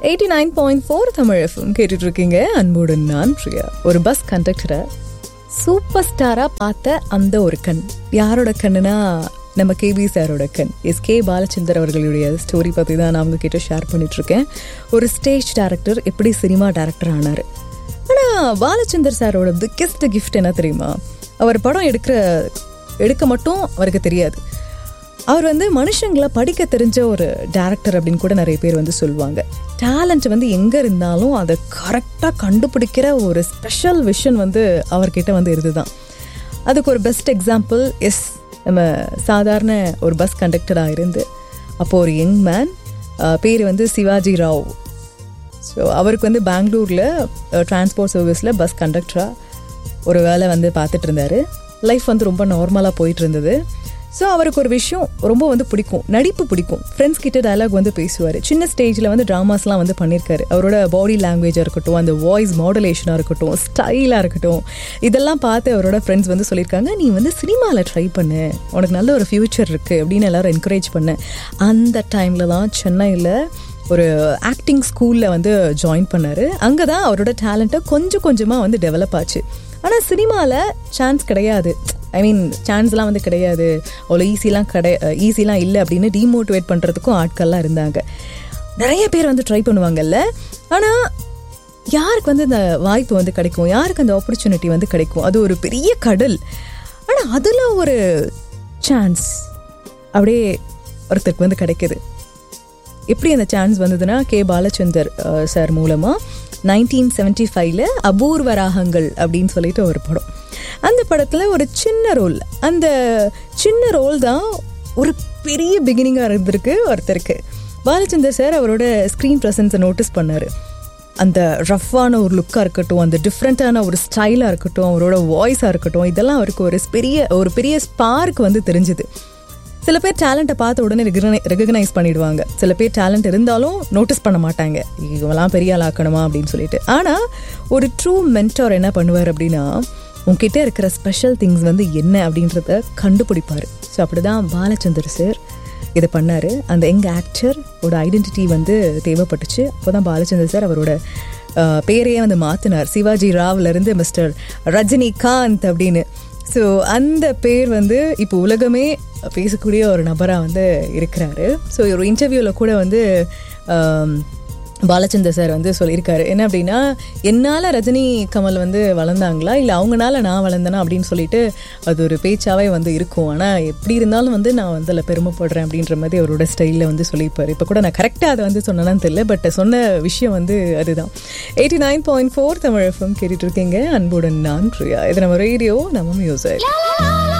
eighty nine point four Tamil FM கேட்டுட்டு இருக்கீங்க அன்புடன் நான் பிரியா ஒரு பஸ் கண்டக்டரை சூப்பர் ஸ்டாரா பார்த்த அந்த ஒரு கண் யாரோட கண்ணுனா நம்ம கேபி சாரோட கண் எஸ் கே பாலச்சந்தர் அவர்களுடைய ஸ்டோரி பற்றி தான் நான் அவங்க கிட்ட ஷேர் பண்ணிட்டு இருக்கேன் ஒரு ஸ்டேஜ் டேரக்டர் எப்படி சினிமா டேரக்டர் ஆனார் ஆனால் பாலச்சந்தர் சாரோட பிக்கெஸ்ட் கிஃப்ட் என்ன தெரியுமா அவர் படம் எடுக்கிற எடுக்க மட்டும் அவருக்கு தெரியாது அவர் வந்து மனுஷங்களை படிக்க தெரிஞ்ச ஒரு டேரக்டர் அப்படின்னு கூட நிறைய பேர் வந்து சொல்லுவாங்க டேலண்ட் வந்து எங்கே இருந்தாலும் அதை கரெக்டாக கண்டுபிடிக்கிற ஒரு ஸ்பெஷல் விஷன் வந்து அவர்கிட்ட வந்து இருந்துதான் அதுக்கு ஒரு பெஸ்ட் எக்ஸாம்பிள் எஸ் நம்ம சாதாரண ஒரு பஸ் கண்டக்டராக இருந்து அப்போது ஒரு யங் மேன் பேர் வந்து சிவாஜி ராவ் ஸோ அவருக்கு வந்து பெங்களூரில் டிரான்ஸ்போர்ட் சர்வீஸில் பஸ் கண்டக்டராக ஒரு வேலை வந்து பார்த்துட்டு இருந்தார் லைஃப் வந்து ரொம்ப நார்மலாக போயிட்டு இருந்தது ஸோ அவருக்கு ஒரு விஷயம் ரொம்ப வந்து பிடிக்கும் நடிப்பு பிடிக்கும் ஃப்ரெண்ட்ஸ் கிட்ட டயலாக் வந்து பேசுவார் சின்ன ஸ்டேஜில் வந்து ட்ராமாஸ்லாம் வந்து பண்ணியிருக்காரு அவரோட பாடி லாங்குவேஜாக இருக்கட்டும் அந்த வாய்ஸ் மாடுலேஷனாக இருக்கட்டும் ஸ்டைலாக இருக்கட்டும் இதெல்லாம் பார்த்து அவரோட ஃப்ரெண்ட்ஸ் வந்து சொல்லியிருக்காங்க நீ வந்து சினிமாவில் ட்ரை பண்ணு உனக்கு நல்ல ஒரு ஃப்யூச்சர் இருக்குது அப்படின்னு எல்லாரும் என்கரேஜ் பண்ண அந்த டைமில் தான் சென்னையில் ஒரு ஆக்டிங் ஸ்கூலில் வந்து ஜாயின் பண்ணார் அங்கே தான் அவரோட டேலண்ட்டை கொஞ்சம் கொஞ்சமாக வந்து டெவலப் ஆச்சு ஆனால் சினிமாவில் சான்ஸ் கிடையாது ஐ மீன் சான்ஸ்லாம் வந்து கிடையாது அவ்வளோ ஈஸிலாம் கிடை ஈஸிலாம் இல்லை அப்படின்னு டிமோட்டிவேட் பண்ணுறதுக்கும் ஆட்கள்லாம் இருந்தாங்க நிறைய பேர் வந்து ட்ரை பண்ணுவாங்கல்ல ஆனால் யாருக்கு வந்து இந்த வாய்ப்பு வந்து கிடைக்கும் யாருக்கு அந்த ஆப்பர்ச்சுனிட்டி வந்து கிடைக்கும் அது ஒரு பெரிய கடல் ஆனால் அதில் ஒரு சான்ஸ் அப்படியே ஒருத்தருக்கு வந்து கிடைக்குது எப்படி அந்த சான்ஸ் வந்ததுன்னா கே பாலச்சந்தர் சார் மூலமாக நைன்டீன் செவன்டி ஃபைவ்ல அபூர்வ ராகங்கள் அப்படின்னு சொல்லிட்டு ஒரு படம் அந்த படத்தில் ஒரு சின்ன ரோல் அந்த சின்ன ரோல் தான் ஒரு பெரிய பிகினிங்காக இருந்திருக்கு ஒருத்தருக்கு பாலச்சந்தர் சார் அவரோட ஸ்க்ரீன் ப்ரெசன்ஸை நோட்டீஸ் பண்ணார் அந்த ரஃப்பான ஒரு லுக்காக இருக்கட்டும் அந்த டிஃப்ரெண்ட்டான ஒரு ஸ்டைலாக இருக்கட்டும் அவரோட வாய்ஸாக இருக்கட்டும் இதெல்லாம் அவருக்கு ஒரு பெரிய ஒரு பெரிய ஸ்பார்க் வந்து தெரிஞ்சுது சில பேர் டேலண்ட்டை பார்த்த உடனே ரெகனை ரெகனைஸ் பண்ணிடுவாங்க சில பேர் டேலண்ட் இருந்தாலும் நோட்டீஸ் பண்ண மாட்டாங்க இவங்களாம் பெரிய ஆள் ஆக்கணுமா அப்படின்னு சொல்லிட்டு ஆனால் ஒரு ட்ரூ மென்டார் என்ன பண்ணுவார் அப்படின்னா உங்ககிட்ட இருக்கிற ஸ்பெஷல் திங்ஸ் வந்து என்ன அப்படின்றத கண்டுபிடிப்பார் ஸோ அப்படி தான் பாலச்சந்தர் சார் இதை பண்ணார் அந்த எங்கள் ஆக்டரோட ஐடென்டிட்டி வந்து தேவைப்பட்டுச்சு அப்போ தான் பாலச்சந்தர் சார் அவரோட பேரையே வந்து மாற்றினார் சிவாஜி ராவ்லேருந்து மிஸ்டர் ரஜினிகாந்த் அப்படின்னு ஸோ அந்த பேர் வந்து இப்போ உலகமே பேசக்கூடிய ஒரு நபராக வந்து இருக்கிறாரு ஸோ ஒரு இன்டர்வியூவில் கூட வந்து பாலச்சந்தர் சார் வந்து சொல்லியிருக்காரு என்ன அப்படின்னா என்னால் ரஜினி கமல் வந்து வளர்ந்தாங்களா இல்லை அவங்கனால நான் வளர்ந்தேனா அப்படின்னு சொல்லிட்டு அது ஒரு பேச்சாவே வந்து இருக்கும் ஆனால் எப்படி இருந்தாலும் வந்து நான் வந்து அதில் பெருமைப்படுறேன் அப்படின்ற மாதிரி அவரோட ஸ்டைலில் வந்து சொல்லியிருப்பார் இப்போ கூட நான் கரெக்டாக அதை வந்து சொன்னேன்னு தெரியல பட் சொன்ன விஷயம் வந்து அதுதான் eighty nine point four Tamil FM கேட்டுட்டு இருக்கீங்க அன்புடன் நான் பிரியா இது நம்ம ரேடியோ நம்ம மியூசிக்